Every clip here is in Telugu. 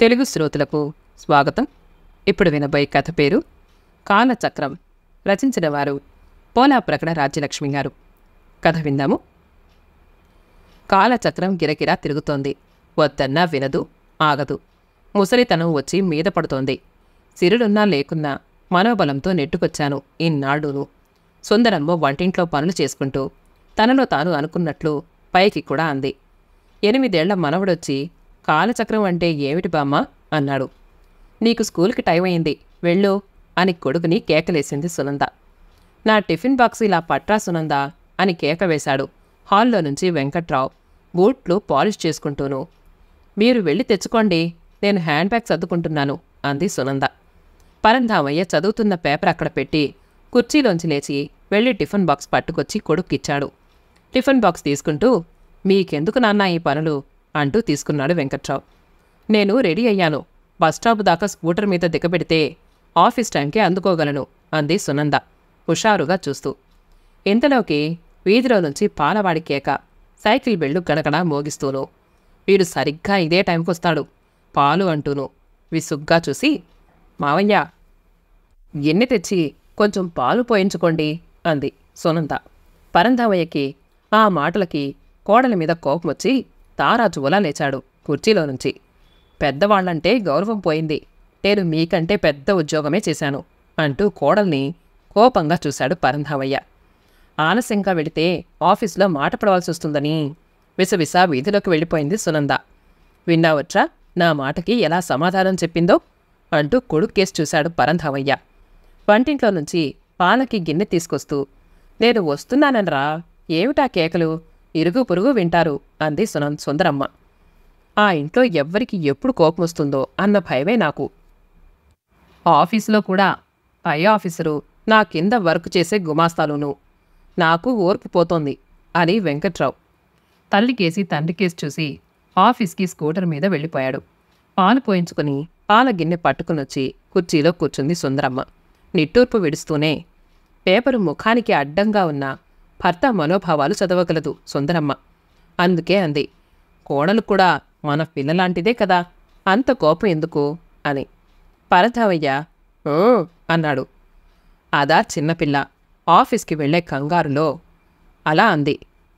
తెలుగు శ్రోతలకు స్వాగతం ఇప్పుడు వినబోయే కథ పేరు కాలచక్రం రచించిన వారు పోలా ప్రకట రాజ్యలక్ష్మి గారు కథ విందాము కాలచక్రం గిరగిరా తిరుగుతోంది వద్దన్నా వినదు ఆగదు ముసలితనం వచ్చి మీద పడుతోంది సిరులున్నా లేకున్నా మనోబలంతో నెట్టుకొచ్చాను ఇన్నాళ్ళును సుందరమ్మ వంటింట్లో పనులు చేసుకుంటూ తనలో తాను అనుకున్నట్లు పైకి కూడా అంది ఎనిమిదేళ్ల మనవడొచ్చి కాలచక్రం అంటే ఏమిటి బామ్మ అన్నాడు నీకు స్కూల్కి టైం అయింది వెళ్ళు అని కొడుకుని కేకలేసింది సునంద నా టిఫిన్ బాక్స్ ఇలా పట్రా సునంద అని కేక వేశాడు హాల్లో నుంచి వెంకట్రావు బూట్లు పాలిష్ చేసుకుంటూను మీరు వెళ్ళి తెచ్చుకోండి నేను హ్యాండ్ బ్యాగ్ సర్దుకుంటున్నాను అంది సునంద పరంధామయ్య చదువుతున్న పేపర్ అక్కడ పెట్టి కుర్చీలోంచి లేచి వెళ్ళి టిఫిన్ బాక్స్ పట్టుకొచ్చి కొడుక్కిచ్చాడు టిఫిన్ బాక్స్ తీసుకుంటూ మీకెందుకు నాన్న ఈ పనులు అంటూ తీసుకున్నాడు వెంకట్రావు నేను రెడీ అయ్యాను బస్ స్టాప్ దాకా స్కూటర్ మీద దిగబెడితే ఆఫీస్ టైంకి అందుకోగలను అంది సునంద హుషారుగా చూస్తూ ఇంతలోకి వీధిలో నుంచి పాలవాడి కేక సైకిల్ బెళ్ళు గడగడ మోగిస్తూను వీడు సరిగ్గా ఇదే టైంకి వస్తాడు పాలు అంటూను విసుగ్గా చూసి మావయ్య ఎన్ని తెచ్చి కొంచెం పాలు పోయించుకోండి అంది సునంద పరంధామయ్యకి ఆ మాటలకి కోడలి మీద కోపం వచ్చి తారాజువలా లేచాడు కుర్చీలో నుంచి పెద్దవాళ్లంటే గౌరవం పోయింది నేను మీకంటే పెద్ద ఉద్యోగమే చేశాను అంటూ కోడల్ని కోపంగా చూశాడు పరంధామయ్య ఆలస్యంగా వెళితే ఆఫీసులో మాట పడవలసి వస్తుందని విసవిస వీధిలోకి వెళ్ళిపోయింది సునంద విన్నావట్రా నా మాటకి ఎలా సమాధానం చెప్పిందో అంటూ కొడుకు కేసు చూశాడు పరంధామయ్య వంటింట్లో నుంచి పాలకి గిన్నె తీసుకొస్తూ నేను వస్తున్నాననరా ఏమిటా కేకలు ఇరుగు పొరుగు వింటారు అంది సునం సుందరమ్మ ఆ ఇంట్లో ఎవ్వరికి ఎప్పుడు కోపం వస్తుందో అన్న భయమే నాకు ఆఫీసులో కూడా పై ఆఫీసరు నా కింద వర్క్ చేసే గుమాస్తాలును నాకు ఓర్పు పోతోంది అని వెంకట్రావు తల్లికేసి తండ్రికేసి చూసి ఆఫీస్కి స్కూటర్ మీద వెళ్ళిపోయాడు పాలు పోయించుకుని పాల గిన్నె పట్టుకునొచ్చి కుర్చీలో కూర్చుంది సుందరమ్మ నిట్టూర్పు విడుస్తూనే పేపరు ముఖానికి అడ్డంగా ఉన్న భర్త మనోభావాలు చదవగలదు సుందరమ్మ అందుకే అంది కోడలు కూడా మన పిల్లలాంటిదే కదా అంత కోపం ఎందుకు అని పరధావయ్య "ఊ" అన్నాడు అదా చిన్నపిల్ల ఆఫీస్కి వెళ్ళే కంగారులో అలా అంది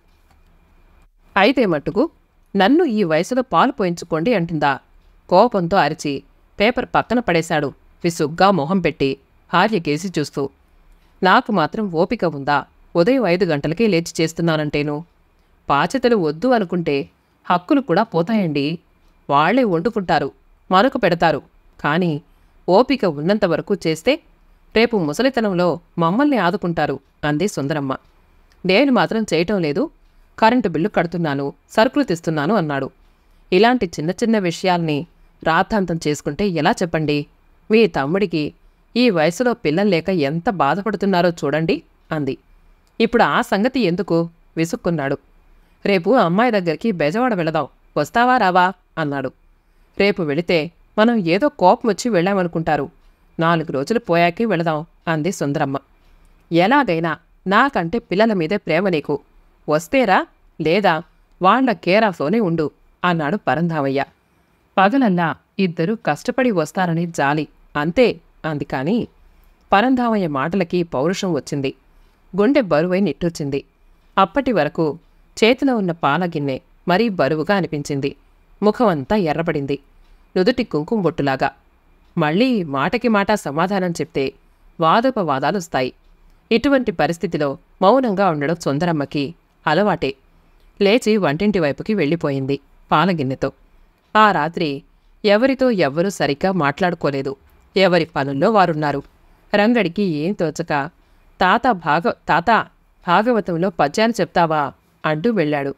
అయితే మట్టుకు నన్ను ఈ వయసులో పాలు పోయించుకోండి అంటుందా కోపంతో అరిచి పేపర్ పక్కన పడేశాడు విసుగ్గా మొహం పెట్టి భార్య కేసి చూస్తూ నాకు మాత్రం ఓపిక ఉందా ఉదయం ఐదు గంటలకే లేచి చేస్తున్నానంటేను బాధ్యతలు వద్దు అనుకుంటే హక్కులు కూడా పోతాయండి వాళ్లే వండుకుంటారు మరొక పెడతారు కానీ ఓపిక ఉన్నంత వరకు చేస్తే రేపు ముసలితనంలో మమ్మల్ని ఆదుకుంటారు అంది సుందరమ్మ నేను మాత్రం చేయటం లేదు కరెంటు బిల్లు కడుతున్నాను సరుకులు తెస్తున్నాను అన్నాడు ఇలాంటి చిన్న చిన్న విషయాల్ని రాద్ధాంతం చేసుకుంటే ఎలా చెప్పండి మీ తమ్ముడికి ఈ వయసులో పిల్లలు లేక ఎంత బాధపడుతున్నారో చూడండి అంది ఇప్పుడు ఆ సంగతి ఎందుకు విసుక్కున్నాడు రేపు అమ్మాయి దగ్గరికి బెజవాడ వెళదాం వస్తావా రావా అన్నాడు రేపు వెళితే మనం ఏదో కోపం వచ్చి వెళ్ళామనుకుంటారు నాలుగు రోజులు పోయాకే వెళదాం అంది సుందరమ్మ ఎలాగైనా నాకంటే పిల్లల మీదే ప్రేమ నీకు వస్తేరా లేదా వాళ్ళ కేరాఫ్లోనే ఉండు అన్నాడు పరంధామయ్య పగలల్లా ఇద్దరు కష్టపడి వస్తారని జాలి అంతే అంది కాని పరంధామయ్య మాటలకి పౌరుషం వచ్చింది గుండె బరువై నిట్టూర్చింది అప్పటి వరకు చేతిలో ఉన్న పాల గిన్నె మరీ బరువుగా అనిపించింది ముఖమంతా ఎర్రబడింది నుదుటి కుంకుమ బొట్టులాగా మళ్ళీ మాటకి మాట సమాధానం చెప్తే వాదోపవాదాలొస్తాయి ఇటువంటి పరిస్థితిలో మౌనంగా ఉండడం సుందరమ్మకి అలవాటే లేచి వంటింటి వైపుకి వెళ్ళిపోయింది పాలగిన్నెతో ఆ రాత్రి ఎవరితో ఎవ్వరూ సరిగ్గా మాట్లాడుకోలేదు ఎవరి పనుల్లో వారున్నారు రంగడికి ఏం తోచక తాత భాగ తాత భాగవతంలో పద్యాలు చెప్తావా అంటూ వెళ్ళాడు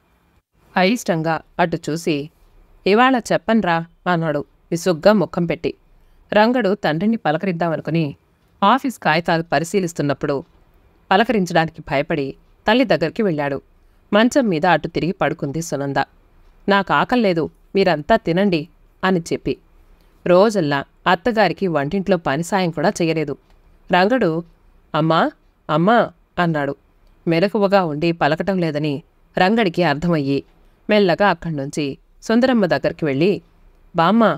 అయిష్టంగా అటు చూసి ఇవాళ చెప్పన్రా అన్నాడు విసుగ్గా ముఖం పెట్టి రంగడు తండ్రిని పలకరిద్దామనుకుని ఆఫీస్ కాగితాలు పరిశీలిస్తున్నప్పుడు పలకరించడానికి భయపడి తల్లి దగ్గరికి వెళ్ళాడు మంచం మీద అటు తిరిగి పడుకుంది సునంద నాకు ఆకల్లేదు మీరంతా తినండి అని చెప్పి రోజల్లా అత్తగారికి వంటింట్లో పని సాయం కూడా చేయలేదు రంగడు అమ్మా అమ్మా అన్నాడు మెలకువగా ఉండి పలకటం లేదని రంగడికి అర్థమయ్యి మెల్లగా అక్కడి నుంచి సుందరమ్మ దగ్గరికి వెళ్ళి బామ్మ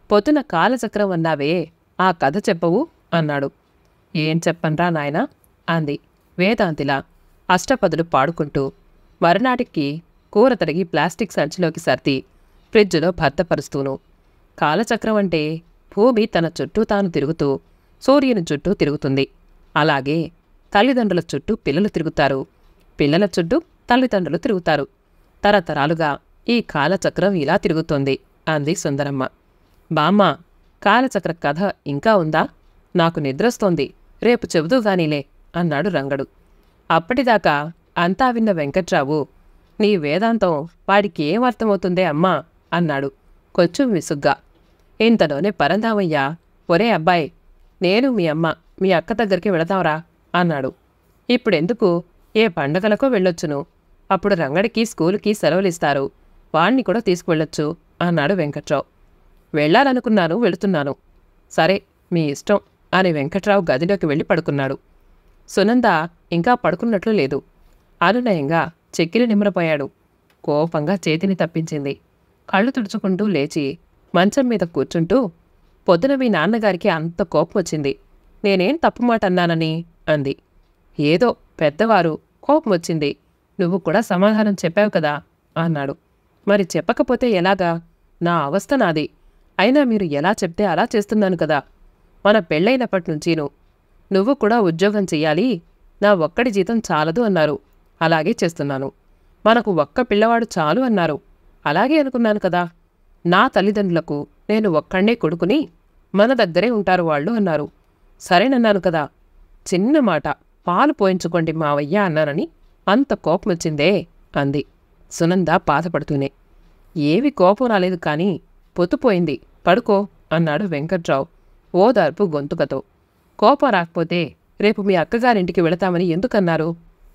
పొద్దున కాలచక్రం అన్నావే ఆ కథ చెప్పవు అన్నాడు ఏం చెప్పన్రా నాయనా అంది వేదాంతిలా అష్టపదులు పాడుకుంటూ మరునాటికి కూర తరిగి ప్లాస్టిక్ సంచిలోకి సర్ది ఫ్రిడ్జ్లో భర్తపరుస్తూను కాలచక్రం అంటే భూమి తన చుట్టూ తాను తిరుగుతూ సూర్యుని చుట్టూ తిరుగుతుంది అలాగే తల్లిదండ్రుల చుట్టూ పిల్లలు తిరుగుతారు పిల్లల చుట్టూ తల్లిదండ్రులు తిరుగుతారు తరతరాలుగా ఈ కాలచక్రం ఇలా తిరుగుతోంది అంది సుందరమ్మ బామ్మ కాలచక్ర కథ ఇంకా ఉందా నాకు నిద్రస్తోంది రేపు చెబుతూ గానీలే అన్నాడు రంగడు అప్పటిదాకా అంతా విన్న వెంకట్రావు నీ వేదాంతం వాడికి ఏం అర్థమవుతుందే అమ్మా అన్నాడు కొంచెం విసుగ్గా ఇంతలోనే పరంధామయ్య ఒరే అబ్బాయి నేను మీ అమ్మ మీ అక్క దగ్గరికి వెళతావురా అన్నాడు ఇప్పుడెందుకు ఏ పండగలకో వెళ్ళొచ్చును అప్పుడు రంగడికి స్కూలుకి సెలవులిస్తారు వాణ్ణి కూడా తీసుకువెళ్ళొచ్చు అన్నాడు వెంకట్రావు వెళ్ళాలనుకున్నాను వెళుతున్నాను సరే మీ ఇష్టం అని వెంకట్రావు గదిలోకి వెళ్ళి పడుకున్నాడు సునంద ఇంకా పడుకున్నట్లు లేదు అనునయంగా చెక్కిలి నిమ్మరపోయాడు కోపంగా చేతిని తప్పించింది కళ్ళు తుడుచుకుంటూ లేచి మంచం మీద కూర్చుంటూ పొద్దున మీ నాన్నగారికి అంత కోపం వచ్చింది నేనేం తప్పు మాట అన్నానని అంది ఏదో పెద్దవారు కోపం వచ్చింది నువ్వు కూడా సమాధానం చెప్పావు కదా అన్నాడు మరి చెప్పకపోతే ఎలాగా నా అవస్థ నాది అయినా మీరు ఎలా చెప్తే అలా చేస్తున్నాను కదా మన పెళ్ళైనప్పటి నుంచీను నువ్వు కూడా ఉద్యోగం చెయ్యాలి నా ఒక్కడి జీతం చాలదు అన్నారు అలాగే చేస్తున్నాను మనకు ఒక్క పిల్లవాడు చాలు అన్నారు అలాగే అనుకున్నాను కదా నా తల్లిదండ్రులకు నేను ఒక్కడే కొడుకుని మన దగ్గరే ఉంటారు వాళ్ళు అన్నారు సరేనన్నాను కదా చిన్న మాట పాలు పోయించుకోండి మావయ్య అన్నానని అంత కోపం వచ్చిందే అంది సునంద బాధపడుతూనే ఏవి కోపం రాలేదు కానీ పొత్తుపోయింది పడుకో అన్నాడు వెంకట్రావు ఓదార్పు గొంతుకతో కోపం రాకపోతే రేపు మీ అక్కగారింటికి వెళతామని ఎందుకన్నారు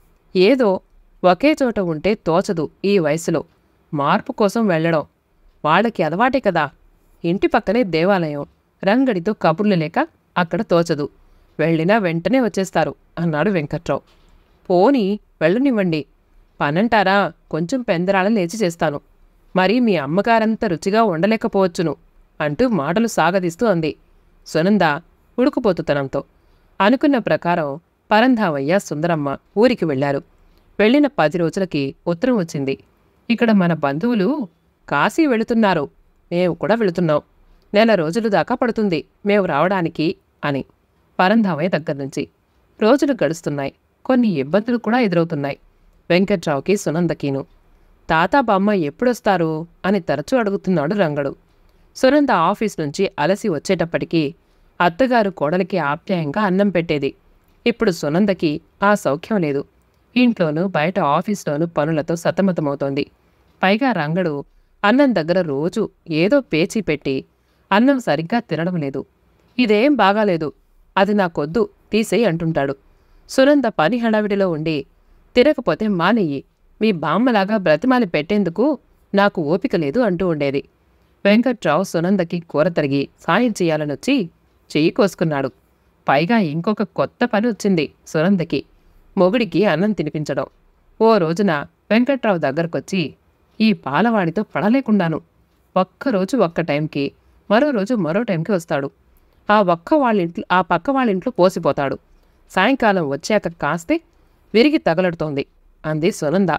ఏదో ఒకే చోట ఉంటే తోచదు ఈ వయసులో మార్పు కోసం వెళ్ళడం వాళ్ళకి అలవాటే కదా ఇంటి పక్కనే దేవాలయం రంగడితో కబుర్లు లేక అక్కడ తోచదు వెళ్ళినా వెంటనే వచ్చేస్తారు అన్నాడు వెంకట్రావు పోని వెళ్ళనివ్వండి పనంటారా కొంచెం పెందరాళ లేచి చేస్తాను మరి మీ అమ్మగారంత రుచిగా ఉండలేకపోవచ్చును అంటూ మాటలు సాగదీస్తూ అంది సునంద ఉడుకుపోతుతనంతో అనుకున్న ప్రకారం పరంధామయ్య సుందరమ్మ ఊరికి వెళ్లారు వెళ్ళిన పది రోజులకి ఉత్తరం వచ్చింది ఇక్కడ మన బంధువులు కాశీ వెళుతున్నారు మేము కూడా వెళుతున్నాం నెల రోజులు దాకా పడుతుంది మేము రావడానికి అని పరంధామయ్య దగ్గర నుంచి రోజులు గడుస్తున్నాయి కొన్ని ఇబ్బందులు కూడా ఎదురవుతున్నాయి వెంకట్రావుకి సునందకీను తాత బామ్మ ఎప్పుడొస్తారు అని తరచూ అడుగుతున్నాడు రంగడు సునంద ఆఫీస్ నుంచి అలసి వచ్చేటప్పటికీ అత్తగారు కోడలికి ఆప్యాయంగా అన్నం పెట్టేది ఇప్పుడు సునందకి ఆ సౌఖ్యం లేదు ఇంట్లోనూ బయట ఆఫీస్లోనూ పనులతో సతమతమవుతోంది పైగా రంగడు అన్నం దగ్గర రోజు ఏదో పేచీ పెట్టి అన్నం సరిగ్గా తినడం లేదు ఇదేం బాగాలేదు అది నాకొద్దు తీసేయి అంటుంటాడు సునంద పని హడావిడిలో ఉండి తిరగపోతే మానెయ్యి మీ బామ్మలాగా బ్రతిమాలి పెట్టేందుకు నాకు ఓపిక లేదు అంటూ ఉండేది వెంకట్రావు సునందకి కూర తరిగి సాయం చేయాలనొచ్చి చెయ్యి కోసుకున్నాడు పైగా ఇంకొక కొత్త పని వచ్చింది సునందకి మొగుడికి అన్నం తినిపించడం ఓ రోజున వెంకట్రావు దగ్గరకొచ్చి ఈ పాలవాడితో పడలేకుండాను ఒక్కరోజు ఒక్క టైంకి మరో రోజు మరో టైంకి వస్తాడు ఆ ఒక్క వాళ్ళింట్లో ఆ పక్క వాళ్ళింట్లో పోసిపోతాడు సాయంకాలం వచ్చాక కాస్తే విరిగి తగలడుతోంది అంది సునంద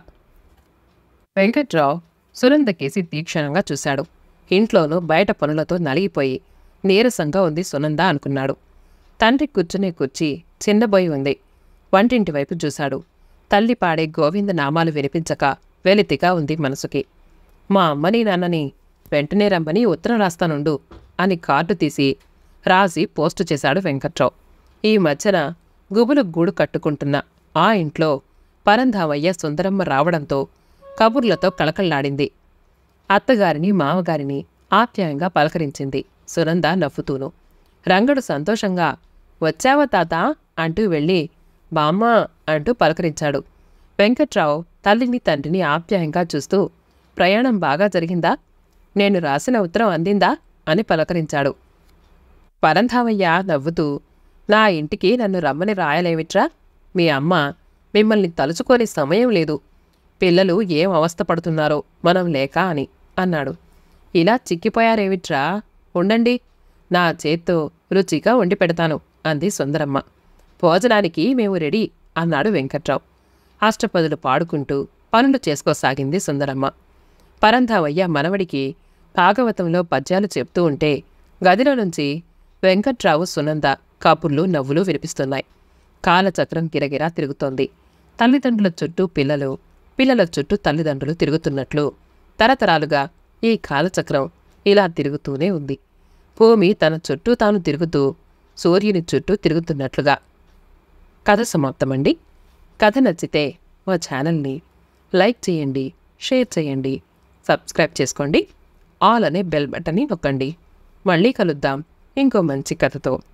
వెంకట్రావు సునంద కేసి తీక్షణంగా చూశాడు ఇంట్లోనూ బయట పనులతో నలిగిపోయి నీరసంగా ఉంది సునంద అనుకున్నాడు తండ్రి కూర్చునే కుర్చీ చిన్నబోయి ఉంది వంటింటి వైపు చూశాడు తల్లి పాడే గోవింద నామాలు వినిపించక వెలితిగా ఉంది మనసుకి మా అమ్మని నాన్నని వెంటనే రమ్మని ఉత్తరం రాస్తానుండు అని కార్డు తీసి రాసి పోస్టు చేశాడు వెంకట్రావు ఈ మధ్యన గుబులు గూడు కట్టుకుంటున్న ఆ ఇంట్లో పరంధామయ్య సుందరమ్మ రావడంతో కబుర్లతో కళకళ్లాడింది అత్తగారిని మామగారిని ఆప్యాయంగా పలకరించింది సునంద నవ్వుతూను రంగడు సంతోషంగా వచ్చావా తాత అంటూ వెళ్ళి బామ్మ అంటూ పలకరించాడు వెంకట్రావు తల్లిని తండ్రిని ఆప్యాయంగా చూస్తూ ప్రయాణం బాగా జరిగిందా నేను రాసిన ఉత్తరం అందిందా అని పలకరించాడు పరంధామయ్య నవ్వుతూ నా ఇంటికి నన్ను రమ్మని రాయలేమిట్రా మీ అమ్మ మిమ్మల్ని తలుచుకోని సమయం లేదు పిల్లలు ఏం అవస్థ పడుతున్నారో మనం లేక అని అన్నాడు ఇలా చిక్కిపోయారేమిట్రా ఉండండి నా చేత్తో రుచిగా వండి పెడతాను అంది సుందరమ్మ భోజనానికి మేము రెడీ అన్నాడు వెంకట్రావు అష్టపదులు పాడుకుంటూ పనులు చేసుకోసాగింది సుందరమ్మ పరంధావయ్య మనవడికి భాగవతంలో పద్యాలు చెప్తూ ఉంటే గదిలో నుంచి వెంకట్రావు సునంద కబుర్లు నవ్వులు వినిపిస్తున్నాయి కాలచక్రం గిరగిరా తిరుగుతోంది తల్లిదండ్రుల చుట్టూ పిల్లలు పిల్లల చుట్టూ తల్లిదండ్రులు తిరుగుతున్నట్లు తరతరాలుగా ఈ కాలచక్రం ఇలా తిరుగుతూనే ఉంది భూమి తన చుట్టూ తాను తిరుగుతూ సూర్యుని చుట్టూ తిరుగుతున్నట్లుగా కథ సమాప్తమండి కథ నచ్చితే మా ఛానల్ని లైక్ చేయండి షేర్ చేయండి సబ్స్క్రైబ్ చేసుకోండి ఆల్ అనే బెల్ బటన్ని నొక్కండి మళ్ళీ కలుద్దాం ఇంకో మంచి కథతో